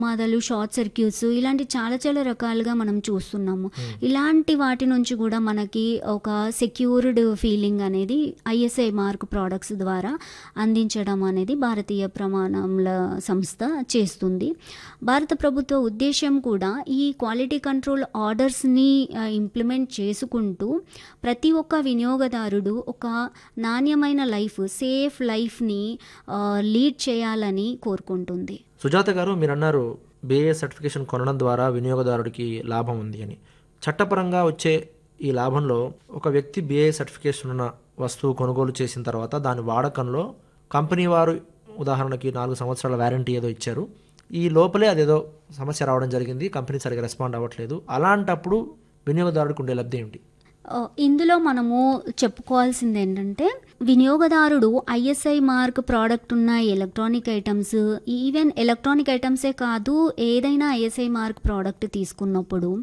మాదలు short circuits ఇలాంటి చాలా చాలా రకాలుగా మనం చూస్తున్నాము ఇలాంటి వాటి నుంచి కూడా మనకి ఒక సెక్యూర్డ్ ఫీలింగ్ అనేది ఐఎస్ఐ మార్క్ ప్రోడక్ట్స్ ద్వారా అందించడం అనేది భారతీయ ప్రమాణముల సంస్థ చేస్తుంది భారత ప్రభుత్వ ఉద్దేశం కూడా ఈ క్వాలిటీ కంట్రోల్ ఆర్డర్స్ని ఇంప్లిమెంట్ చేసుకుంటూ ప్రతి ఒక్క వినియోగదారుడు ఒక నాణ్యమైన లైఫ్ సేఫ్ లైఫ్ని లీడ్ చేయాలని కోరుకుంటుంది సుజాత గారు మీరు అన్నారు బిఏ సర్టిఫికేషన్ కొనడం ద్వారా వినియోగదారుడికి లాభం ఉంది అని చట్టపరంగా వచ్చే ఈ లాభంలో ఒక వ్యక్తి బిఏ సర్టిఫికేషన్ ఉన్న వస్తువు కొనుగోలు చేసిన తర్వాత దాని వాడకంలో కంపెనీ వారు ఉదాహరణకి నాలుగు సంవత్సరాల వ్యారంటీ ఏదో ఇచ్చారు ఈ లోపలే అదేదో సమస్య రావడం జరిగింది కంపెనీ సరిగా రెస్పాండ్ అవ్వట్లేదు అలాంటప్పుడు వినియోగదారుడికి ఉండే లబ్ధి ఏమిటి ఆ, ఇందులో మనము చెప్పుకోవాల్సింది ఏంటంటే వినియోగదారుడు ఐఎస్ఐ మార్క్ ప్రోడక్ట్ ఉన్న ఎలక్ట్రానిక్ ఐటమ్స్ ఈవెన్ ఎలక్ట్రానిక్ ఐటమ్సే కాదు ఏదైనా ఐఎస్ఐ మార్క్ ప్రోడక్ట్ తీసుకున్నప్పుడు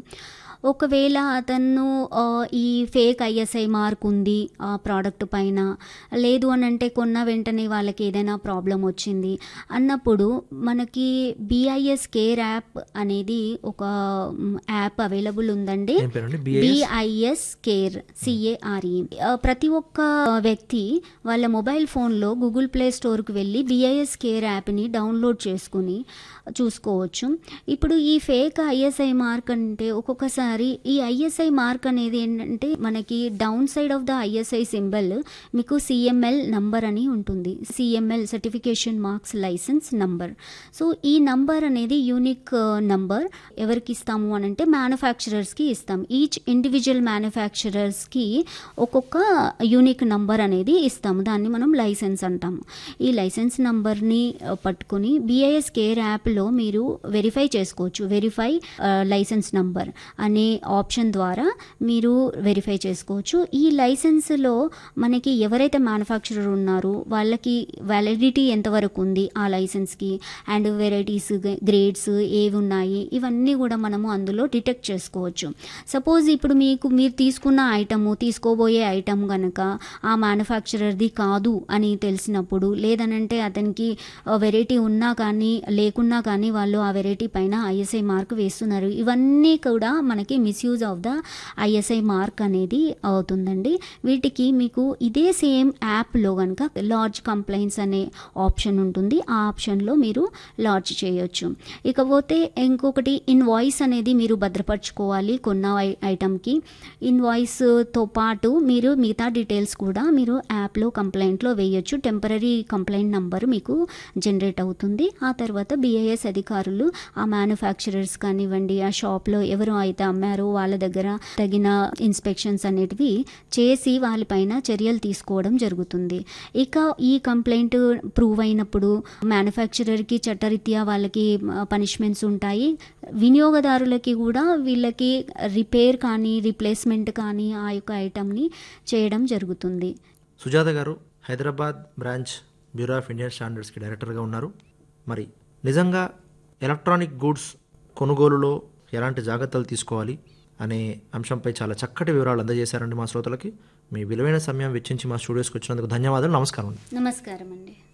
ఒకవేళ అతను ఆ, ఈ ఫేక్ ఐఎస్ఐ మార్క్ ఉంది ఆ ప్రోడక్ట్ పైన లేదు అని అంటే కొన్న వెంటనే వాళ్ళకి ఏదైనా ప్రాబ్లం వచ్చింది అన్నప్పుడు మనకి బిఐఎస్ కేర్ యాప్ అనేది ఒక మ్, యాప్ అవైలబుల్ ఉందండి ఏం పేరండి బిఏ బిఐఎస్ కేర్ సిఏఆర్ఈ ప్రతి ఒక్క వ్యక్తి వాళ్ళ మొబైల్ ఫోన్లో గూగుల్ ప్లే స్టోర్కి వెళ్ళి బిఐఎస్ కేర్ యాప్ని డౌన్లోడ్ చేసుకుని చూసుకోవచ్చు ఇప్పుడు ఈ ఫేక్ ఐఎస్ఐ మార్క్ అంటే ఒక్కొక్కసారి ఈ ఐఎస్ఐ మార్క్ అనేది ఏంటంటే మనకి downside of the ISI symbol మీకు సిఎంఎల్ నంబర్ అని ఉంటుంది CML certification marks licence number so ఈ నంబర్ అనేది యూనిక్ నంబర్ ఎవరికి ఇస్తాము అని అంటే మ్యానుఫ్యాక్చరర్స్కి ఇస్తాం ఈచ్ ఇండివిజువల్ మ్యానుఫ్యాక్చరర్స్కి ఒక్కొక్క యూనిక్ నంబర్ అనేది ఇస్తాము దాన్ని మనం లైసెన్స్ అంటాము ఈ లైసెన్స్ నంబర్ని ఆ, పట్టుకొని బిఐఎస్ కేర్ యాప్లో మీరు వెరిఫై చేసుకోవచ్చు వెరిఫై లైసెన్స్ నంబర్ అనే ఆప్షన్ ద్వారా మీరు వెరిఫై చేసుకోవచ్చు ఈ లైసెన్స్లో మనకి ఎవరైతే మ్యానుఫ్యాక్చరర్ ఉన్నారో వాళ్ళకి వ్యాలిడిటీ ఎంతవరకు ఉంది ఆ లైసెన్స్కి అండ్ వెరైటీస్ గ్రేడ్స్ ఏవి ఉన్నాయి ఇవన్నీ కూడా మనము అందులో డిటెక్ట్ చేసుకోవచ్చు సపోజ్ ఇప్పుడు మీకు మీరు తీసుకున్న ఐటము తీసుకోబోయే ఐటమ్ కనుక ఆ మ్యానుఫ్యాక్చరర్ది కాదు అని తెలిసినప్పుడు లేదనంటే అతనికి వెరైటీ ఉన్నా కానీ లేకున్నా కానీ వాళ్ళు ఆ వెరైటీ పైన ఐఎస్ఐ మార్క్ వేస్తున్నారు ఇవన్నీ కూడా మనకి misuse of the ISI mark అనేది అవుతుందండి వీటికి మీకు ఇదే సేమ్ యాప్లో కనుక లార్జ్ కంప్లైంట్స్ అనే ఆప్షన్ ఉంటుంది ఆ ఆప్షన్లో మీరు లార్జ్ చేయొచ్చు ఇకపోతే ఇంకొకటి ఇన్వాయిస్ అనేది మీరు భద్రపరచుకోవాలి కొన్న ఐ- ఐటమ్కి ఇన్వాయిస్తో పాటు మీరు మిగతా డీటెయిల్స్ కూడా మీరు యాప్లో కంప్లైంట్లో వేయొచ్చు టెంపరీ కంప్లైంట్ నంబర్ మీకు జనరేట్ అవుతుంది ఆ తర్వాత బిఐఎస్ అధికారులు ఆ మ్యానుఫ్యాక్చరర్స్ కానివ్వండి ఆ షాప్లో ఎవరు అయితే అమ్మారో వాళ్ళ దగ్గర తగిన ఇన్స్పెక్షన్స్ అనేటివి చేసి వాళ్ళపైన చర్యలు తీసుకోవడం జరుగుతుంది ఇక ఈ కంప్లైంట్ ప్రూవ్ అయినప్పుడు మ్యానుఫ్యాక్చరర్కి చట్టరీత్యా వాళ్ళకి పనిష్మెంట్స్ ఉంటాయి వినియోగదారులకి కూడా వీళ్ళకి రిపేర్ కానీ రీప్లేస్మెంట్ కానీ ఆ యొక్క ఐటమ్ని చేయడం జరుగుతుంది Sujatha garu Hyderabad branch bureau of Indian స్టాండర్డ్స్కి డైరెక్టర్గా ఉన్నారు మరి నిజంగా ఎలక్ట్రానిక్ గూడ్స్ కొనుగోలులో ఎలాంటి జాగ్రత్తలు తీసుకోవాలి అనే అంశంపై చాలా చక్కటి వివరాలు అందజేశారండి మా శ్రోతలకి మీ విలువైన సమయం వెచ్చించి మా స్టూడియోస్కి వచ్చినందుకు ధన్యవాదాలు నమస్కారం నమస్కారం అండి